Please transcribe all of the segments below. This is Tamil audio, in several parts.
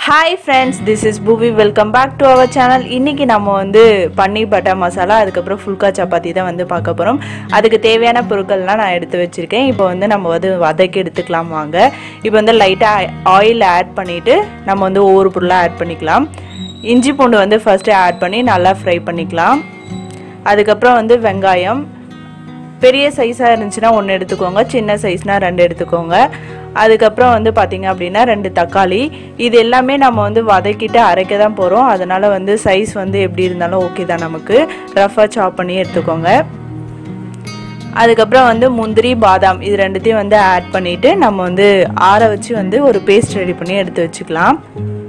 hi friends this is Poovi welcome back to our channel இன்றைக்கி நம்ம வந்து பன்னீர் பட்டர் மசாலா அதுக்கப்புறம் ஃபுல்கா சப்பாத்தி தான் வந்து பார்க்க போகிறோம் அதுக்கு தேவையான பொருட்கள்லாம் நான் எடுத்து வச்சுருக்கேன் இப்போ வந்து நம்ம வந்து வதக்கி எடுத்துக்கலாம் வாங்க இப்போ வந்து லைட்டாக ஆயில் ஆட் பண்ணிவிட்டு நம்ம வந்து ஒவ்வொரு பொருளாக ஆட் பண்ணிக்கலாம் இஞ்சி பூண்டு வந்து ஃபஸ்ட்டு ஆட் பண்ணி நல்லா ஃப்ரை பண்ணிக்கலாம் அதுக்கப்புறம் வந்து வெங்காயம் பெரிய சைஸாக இருந்துச்சுன்னா ஒன்று எடுத்துக்கோங்க சின்ன சைஸ்னால் ரெண்டு எடுத்துக்கோங்க அதுக்கப்புறம் வந்து பார்த்திங்க அப்படின்னா ரெண்டு தக்காளி இது எல்லாமே நம்ம வந்து வதக்கிட்டு அரைக்க தான் போகிறோம் அதனால் வந்து சைஸ் வந்து எப்படி இருந்தாலும் ஓகே தான் நமக்கு ரஃபாக சாப் பண்ணி எடுத்துக்கோங்க அதுக்கப்புறம் வந்து முந்திரி பாதாம் இது ரெண்டுத்தையும் வந்து ஆட் பண்ணிவிட்டு நம்ம வந்து ஆற வச்சு வந்து ஒரு பேஸ்ட் ரெடி பண்ணி எடுத்து வச்சுக்கலாம்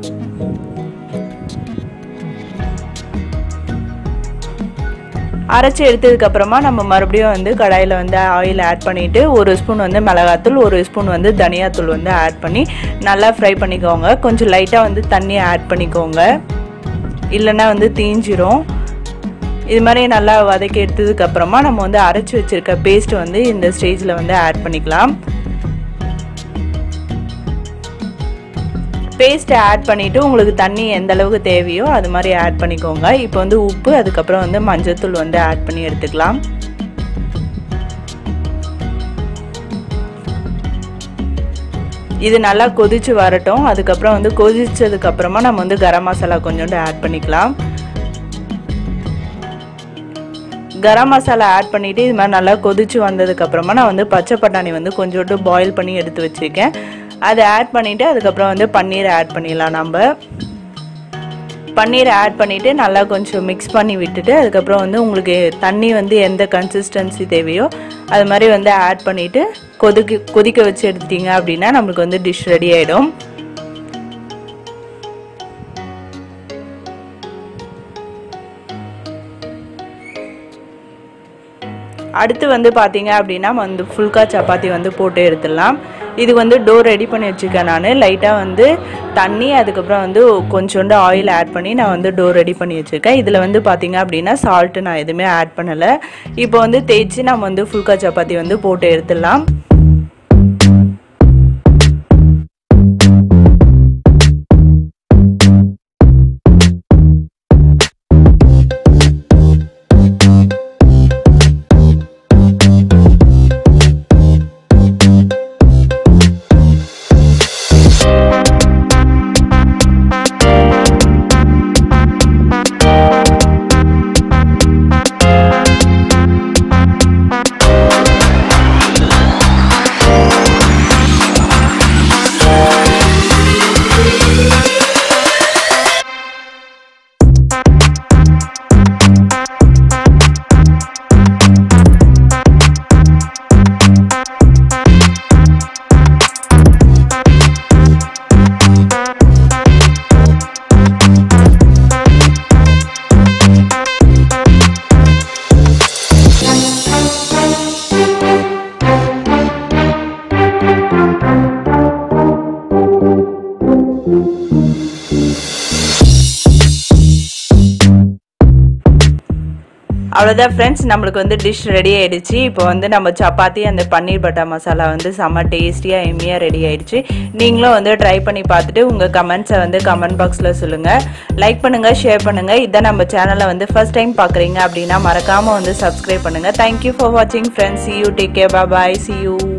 அரைச்சி எடுத்ததுக்கப்புறமா நம்ம மறுபடியும் வந்து கடாயில் வந்து ஆயில் ஆட் பண்ணிவிட்டு ஒரு ஸ்பூன் வந்து மிளகாத்தூள் ஒரு ஸ்பூன் வந்து தனியாத்தூள் வந்து ஆட் பண்ணி நல்லா ஃப்ரை பண்ணிக்கோங்க கொஞ்சம் லைட்டாக வந்து தண்ணி ஆட் பண்ணிக்கோங்க இல்லைன்னா வந்து தீஞ்சிரும் இது மாதிரி நல்லா வதக்கி எடுத்ததுக்கப்புறமா நம்ம வந்து அரைச்சி வச்சுருக்க பேஸ்ட் வந்து இந்த ஸ்டேஜில் வந்து ஆட் பண்ணிக்கலாம் பேஸ்ட்டை ஆட் பண்ணிவிட்டு உங்களுக்கு தண்ணி எந்த அளவுக்கு தேவையோ அது மாதிரி ஆட் பண்ணிக்கோங்க இப்போ வந்து உப்பு அதுக்கப்புறம் வந்து மஞ்சத்தூள் வந்து ஆட் பண்ணி எடுத்துக்கலாம் இது நல்லா கொதிச்சு வரட்டும் அதுக்கப்புறம் வந்து கொதிச்சதுக்கப்புறமா நம்ம வந்து கரம் மசாலா கொஞ்சோண்டு ஆட் பண்ணிக்கலாம் கரம் மசாலா ஆட் பண்ணிவிட்டு இது மாதிரி நல்லா கொதிச்சு வந்ததுக்கப்புறமா நான் வந்து பச்சை பட்டாணி வந்து கொஞ்சோண்டு பாயில் பண்ணி எடுத்து வச்சுருக்கேன் அதை ஆட் பண்ணிவிட்டு அதுக்கப்புறம் வந்து பன்னீரை ஆட் பண்ணிடலாம் நம்ம பன்னீரை ஆட் பண்ணிவிட்டு நல்லா கொஞ்சம் மிக்ஸ் பண்ணி விட்டுட்டு அதுக்கப்புறம் வந்து உங்களுக்கு தண்ணி வந்து எந்த கன்சிஸ்டன்சி தேவையோ அது மாதிரி வந்து ஆட் பண்ணிவிட்டு கொதிக்க கொதிக்க வச்சு எடுத்தீங்க அப்படின்னா நம்மளுக்கு வந்து டிஷ் ரெடி ஆகிடும் அடுத்து வந்து பார்த்தீங்க அப்படின்னா வந்து ஃபுல்கா சப்பாத்தி வந்து போட்டு எடுத்துடலாம் இது வந்து டோ ரெடி பண்ணி வச்சுருக்கேன் நான் லைட்டாக வந்து தண்ணி அதுக்கப்புறம் வந்து கொஞ்சோண்டு ஆயில் ஆட் பண்ணி நான் வந்து டோ ரெடி பண்ணி வச்சுருக்கேன் இதில் வந்து பார்த்தீங்க அப்படின்னா சால்ட்டு நான் எதுவுமே ஆட் பண்ணலை இப்போ வந்து தேய்ச்சி நம்ம வந்து ஃபுல்கா சப்பாத்தி வந்து போட்டு எடுத்துடலாம் அவ்வளோதான் ஃப்ரெண்ட்ஸ் நம்மளுக்கு வந்து டிஷ் ரெடி ஆகிடுச்சு இப்போ வந்து நம்ம சப்பாத்தி அந்த பன்னீர் பட்டர் மசாலா வந்து செம்ம டேஸ்டியாக எம்மியாக ரெடி ஆகிடுச்சு நீங்களும் வந்து ட்ரை பண்ணி பார்த்துட்டு உங்கள் கமெண்ட்ஸை வந்து கமெண்ட் பாக்ஸில் சொல்லுங்கள் லைக் பண்ணுங்கள் ஷேர் பண்ணுங்கள் இதான் நம்ம சேனலை வந்து ஃபஸ்ட் டைம் பார்க்குறீங்க அப்படின்னா மறக்காமல் வந்து சப்ஸ்கிரைப் பண்ணுங்கள் தேங்க்யூ ஃபார் வாட்சிங் friends see you take care bye see you